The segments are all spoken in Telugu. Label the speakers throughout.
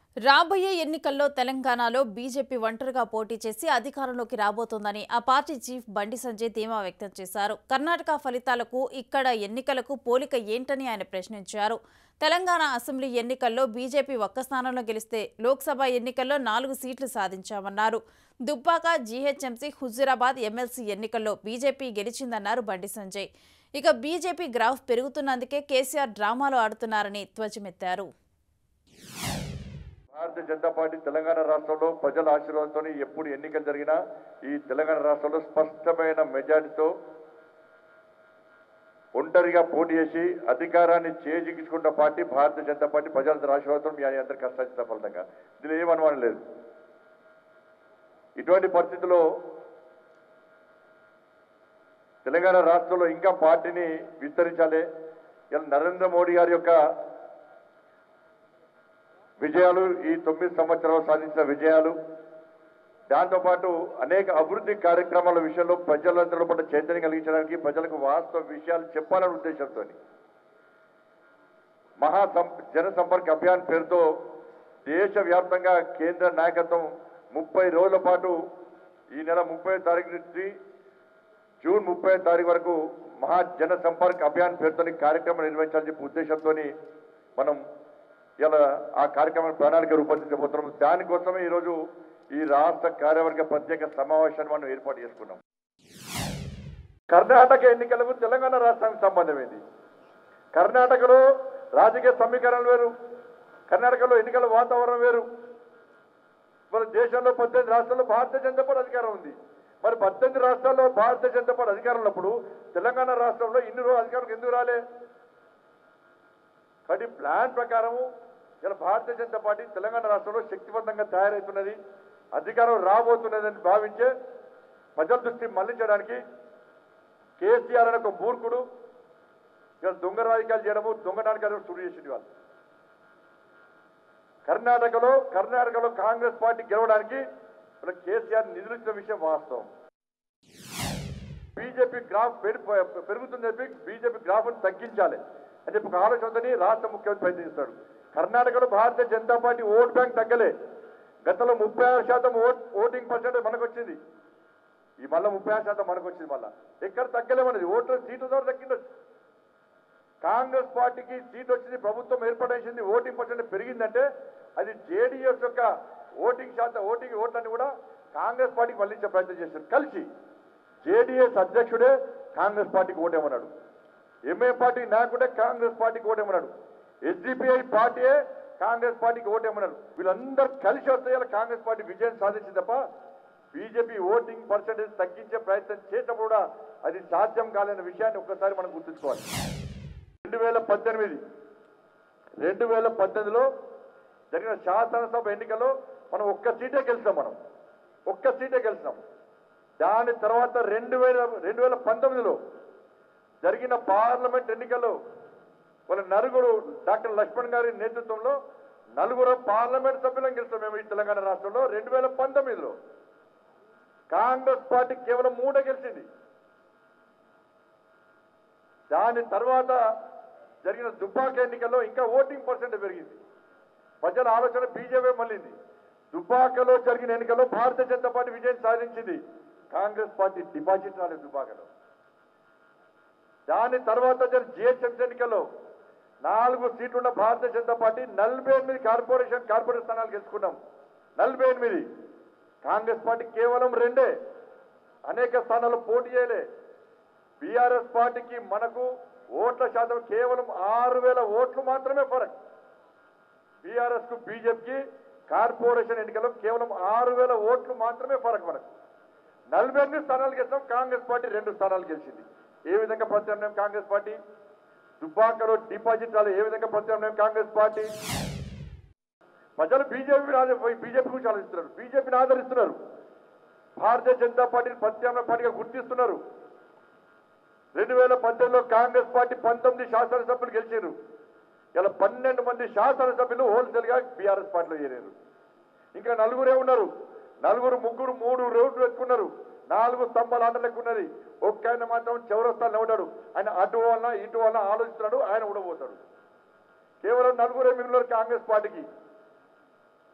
Speaker 1: రాబోయే ఎన్నికల్లో తెలంగాణలో బీజేపీ ఒంటరిగా పోటీ చేసి అధికారంలోకి రాబోతోందని ఆ పార్టీ చీఫ్ బండి సంజయ్ ధీమా వ్యక్తం చేశారు కర్ణాటక ఫలితాలకు ఇక్కడ ఎన్నికలకు పోలిక ఏంటని ఆయన ప్రశ్నించారు తెలంగాణ అసెంబ్లీ ఎన్నికల్లో బీజేపీ ఒక్క స్థానంలో గెలిస్తే లోక్సభ ఎన్నికల్లో నాలుగు సీట్లు సాధించామన్నారు దుబ్బాక జీహెచ్ఎంసీ హుజూరాబాద్ ఎమ్మెల్సీ ఎన్నికల్లో బీజేపీ గెలిచిందన్నారు బండి సంజయ్ ఇక బీజేపీ గ్రాఫ్ పెరుగుతున్నందుకే కేసీఆర్ డ్రామాలు ఆడుతున్నారని ధ్వజమెత్తారు
Speaker 2: భారతీయ జనతా పార్టీ తెలంగాణ రాష్ట్రంలో ప్రజల ఆశీర్వాదంతో ఎప్పుడు ఎన్నికలు జరిగినా ఈ తెలంగాణ రాష్ట్రంలో స్పష్టమైన మెజారిటీతో ఒంటరిగా పోటీ చేసి అధికారాన్ని చేజిక్కించుకున్న పార్టీ భారతీయ జనతా పార్టీ ప్రజలందరి ఆశీర్వాదంతో మీ అందరి కష్టాచిన ఫలితంగా దీనిలో ఏం అనుమానం లేదు ఇటువంటి పరిస్థితుల్లో తెలంగాణ రాష్ట్రంలో ఇంకా పార్టీని విస్తరించాలి ఇలా నరేంద్ర మోడీ గారి యొక్క విజయాలు ఈ తొమ్మిది సంవత్సరాలు సాధించిన విజయాలు దాంతోపాటు అనేక అభివృద్ధి కార్యక్రమాల విషయంలో ప్రజలందరిలో పట్ల చైతన్యం కలిగించడానికి ప్రజలకు వాస్తవ విషయాలు చెప్పాలనే ఉద్దేశంతో మహా సం- జన సంపర్క్ అభియాన్ పేరుతో దేశవ్యాప్తంగా కేంద్ర నాయకత్వం ముప్పై రోజుల పాటు ఈ నెల ముప్పై తారీఖు నుంచి జూన్ ముప్పై తారీఖు వరకు మహా జన సంపర్క్ అభియాన్ పేరుతో కార్యక్రమం నిర్వహించాలని చెప్పి ఉద్దేశంతో మనం ఇలా ఆ కార్యక్రమం ప్రణాళిక రూపొందించబోతున్నాం దానికోసమే ఈరోజు ఈ రాష్ట్ర కార్యవర్గ ప్రత్యేక సమావేశాన్ని మనం ఏర్పాటు చేసుకున్నాం కర్ణాటక ఎన్నికలకు తెలంగాణ రాష్ట్రానికి సంబంధం ఏంది కర్ణాటకలో రాజకీయ సమీకరణలు వేరు కర్ణాటకలో ఎన్నికల వాతావరణం వేరు మన దేశంలో పద్దెనిమిది రాష్ట్రాల్లో భారతీయ జనతా పార్టీ అధికారం ఉంది మరి పద్దెనిమిది రాష్ట్రాల్లో భారతీయ జనతా పార్టీ అధికారం ఉన్నప్పుడు తెలంగాణ రాష్ట్రంలో ఇన్ని రోజులు అధికారం ఎందుకు రాలే కాబట్టి ప్లాన్ ప్రకారము ఇలా భారతీయ జనతా పార్టీ తెలంగాణ రాష్ట్రంలో శక్తివంతంగా తయారవుతున్నది అధికారం రాబోతున్నదని భావించే ప్రజల దృష్టి మళ్లించడానికి కేసీఆర్ అనే ఒక మూర్ఖుడు ఇలా దొంగ రాజకీయాలు చేయడము దొంగ నాటకాలు శురు చేసింది వాళ్ళు కర్ణాటకలో కర్ణాటకలో కాంగ్రెస్ పార్టీ గెలవడానికి మన కేసీఆర్ నిధులు ఇచ్చిన విషయం వాస్తవం బీజేపీ గ్రాఫ్ పెరు- పెరుగుతుందని చెప్పి బీజేపీ గ్రాఫ్ తగ్గించాలి అని చెప్పి ఒక ఆలోచనతోని రాష్ట్ర ముఖ్యమంత్రి ప్రయత్నిస్తాడు కర్ణాటకలో Bharatiya Janata party vote bank తగ్గలే గతంలో ముప్పై ఆరు శాతం ఓట్ ఓటింగ్ పర్సెంటేజ్ మనకు వచ్చింది ఈ మళ్ళీ ముప్పై ఆరు శాతం మనకు వచ్చింది మళ్ళా ఎక్కడ తగ్గలేమన్నది ఓట్ల సీట్ల ద్వారా తగ్గిండొచ్చు కాంగ్రెస్ పార్టీకి సీట్ వచ్చింది ప్రభుత్వం ఏర్పడేసింది ఓటింగ్ పర్సెంట్ పెరిగిందంటే అది జేడీఎస్ యొక్క ఓటింగ్ శాతం ఓటింగ్ ఓట్లన్నీ కూడా కాంగ్రెస్ పార్టీకి మళ్ళించే ప్రయత్నం చేశారు కలిసి జేడీఎస్ అధ్యక్షుడే కాంగ్రెస్ పార్టీకి ఓటేమన్నాడు ఎంఏ పార్టీ నాయకుడే కాంగ్రెస్ పార్టీకి ఓటేమన్నాడు ఎస్డిపిఐ పార్టీయే కాంగ్రెస్ పార్టీకి ఓటేమన్నాడు వీళ్ళందరూ కలిసి వస్తే ఇలా కాంగ్రెస్ పార్టీ విజయం సాధించింది తప్ప బీజేపీ ఓటింగ్ పర్సెంటేజ్ తగ్గించే ప్రయత్నం చేసినప్పుడు కూడా అది సాధ్యం కాలేని విషయాన్ని ఒక్కసారి మనం గుర్తుంచుకోవాలి రెండు వేల పద్దెనిమిది రెండు వేల పద్దెనిమిదిలో జరిగిన శాసనసభ ఎన్నికల్లో మనం ఒక్క సీటే గెలిచాం మనం ఒక్క సీటే గెలిచాం దాని తర్వాత రెండు వేల రెండు వేల పంతొమ్మిదిలో జరిగిన పార్లమెంట్ ఎన్నికల్లో వాళ్ళ నలుగురు డాక్టర్ లక్ష్మణ్ గారి నేతృత్వంలో నలుగురు పార్లమెంట్ సభ్యులను గెలిచాం మేము ఈ తెలంగాణ రాష్ట్రంలో రెండు వేల పంతొమ్మిదిలో కాంగ్రెస్ పార్టీ కేవలం మూడే గెలిచింది దాని తర్వాత జరిగిన దుబ్బాక ఎన్నికల్లో ఇంకా ఓటింగ్ పర్సెంట్ పెరిగింది ప్రజల ఆలోచన బీజేపీ మళ్ళింది దుబ్బాకలో జరిగిన ఎన్నికల్లో భారతీయ జనతా పార్టీ విజయం సాధించింది కాంగ్రెస్ పార్టీ డిపాజిట్ రాలేదు దుబ్బాకలో దాని తర్వాత జరిగిన జిహెచ్ఎంసీ ఎన్నికల్లో నాలుగు సీట్లున్న భారతీయ జనతా పార్టీ నలభై ఎనిమిది కార్పొరేషన్ కార్పొరేట్ స్థానాలు గెలుచుకున్నాం నలభై ఎనిమిది కాంగ్రెస్ పార్టీ కేవలం రెండే అనేక స్థానాల్లో పోటీ చేయలే బీఆర్ఎస్ పార్టీకి మనకు ఓట్ల శాతం కేవలం ఆరు వేల ఓట్లు మాత్రమే ఫరక్ బీఆర్ఎస్ కు బీజేపీకి కార్పొరేషన్ ఎన్నికల్లో కేవలం ఆరు వేల ఓట్లు మాత్రమే ఫరక్ మనకు నలభై ఎనిమిది స్థానాలు గెలిచాం కాంగ్రెస్ పార్టీ రెండు స్థానాలు గెలిచింది ఏ విధంగా ప్రత్యామ్నాయం కాంగ్రెస్ పార్టీ దుబ్బాకలో డిపాజిట్ రాలేదు ఏ విధంగా ప్రత్యామ్నాయం కాంగ్రెస్ పార్టీ ప్రజలు బీజేపీ బీజేపీ గురించి ఆలోచిస్తున్నారు బీజేపీని ఆదరిస్తున్నారు భారతీయ జనతా పార్టీని ప్రత్యామ్నాయ పార్టీగా గుర్తిస్తున్నారు రెండు వేల పద్దెనిమిదిలో కాంగ్రెస్ పార్టీ పంతొమ్మిది శాసనసభ్యులు గెలిచారు ఇలా పన్నెండు మంది శాసనసభ్యులు హోల్సేల్ గా బీఆర్ఎస్ పార్టీలో చేరారు ఇంకా నలుగురే ఉన్నారు నలుగురు ముగ్గురు మూడు రోడ్లు ఎత్తుకున్నారు నాలుగు స్తంభాలు ఆట లెక్కున్నది ఒక్క ఆయన మాత్రం చౌరస్తాలు నిలబడ్డాడు ఆయన అటు వలన ఇటు వలన ఆలోచిస్తున్నాడు ఆయన కూడా పోతాడు కేవలం నలుగురే మిగిలినారు కాంగ్రెస్ పార్టీకి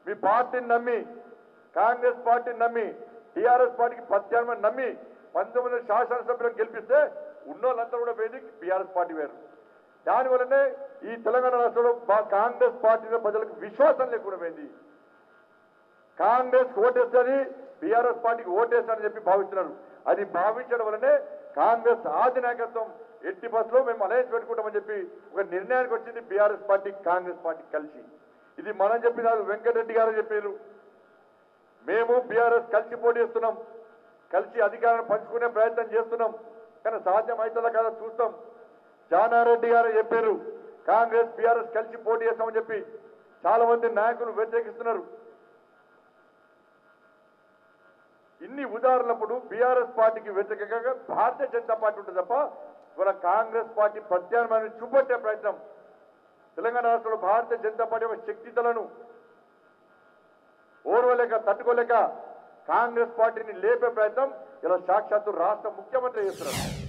Speaker 2: మీ పార్టీని నమ్మి కాంగ్రెస్ పార్టీని నమ్మి టీఆర్ఎస్ పార్టీకి పద్దెనిమిది మంది నమ్మి పంతొమ్మిది మంది శాసనసభ్యులను గెలిపిస్తే ఉన్నోళ్ళంతా కూడా పోయింది బీఆర్ఎస్ పార్టీ వేరు దానివల్లనే ఈ తెలంగాణ రాష్ట్రంలో బా- కాంగ్రెస్ పార్టీ ప్రజలకు విశ్వాసం లేకుండా పోయింది కాంగ్రెస్ ఓటేస్తుంది బీఆర్ఎస్ పార్టీకి ఓటేస్తారని చెప్పి భావిస్తున్నారు అది భావించడం వల్లనే కాంగ్రెస్ ఆది నాయకత్వం ఎట్టి బస్సులో మేము అలయన్స్ పెట్టుకుంటామని చెప్పి ఒక నిర్ణయానికి వచ్చింది బీఆర్ఎస్ పార్టీ కాంగ్రెస్ పార్టీ కలిసి ఇది మనం చెప్పినారు వెంకటరెడ్డి గారు చెప్పారు మేము బీఆర్ఎస్ కలిసి పోటీ చేస్తున్నాం కలిసి అధికారాన్ని పంచుకునే ప్రయత్నం చేస్తున్నాం కానీ సాధ్యం అవుతుందా కదా చూస్తాం జానారెడ్డి గారు చెప్పారు కాంగ్రెస్ బీఆర్ఎస్ కలిసి పోటీ చేస్తామని చెప్పి చాలా మంది నాయకులు వ్యతిరేకిస్తున్నారు ఇన్ని ఉదాహరణప్పుడు బీఆర్ఎస్ పార్టీకి వ్యతిరేకంగా భారతీయ జనతా పార్టీ ఉంటుంది తప్ప ఇవాళ కాంగ్రెస్ పార్టీ ప్రత్యామ్నాయాన్ని చూపట్టే ప్రయత్నం తెలంగాణ రాష్ట్రంలో భారతీయ జనతా పార్టీ యొక్క శక్తితలను ఓర్వలేక తట్టుకోలేక కాంగ్రెస్ పార్టీని లేపే ప్రయత్నం ఇలా సాక్షాత్తు రాష్ట్ర ముఖ్యమంత్రి చేస్తున్నారు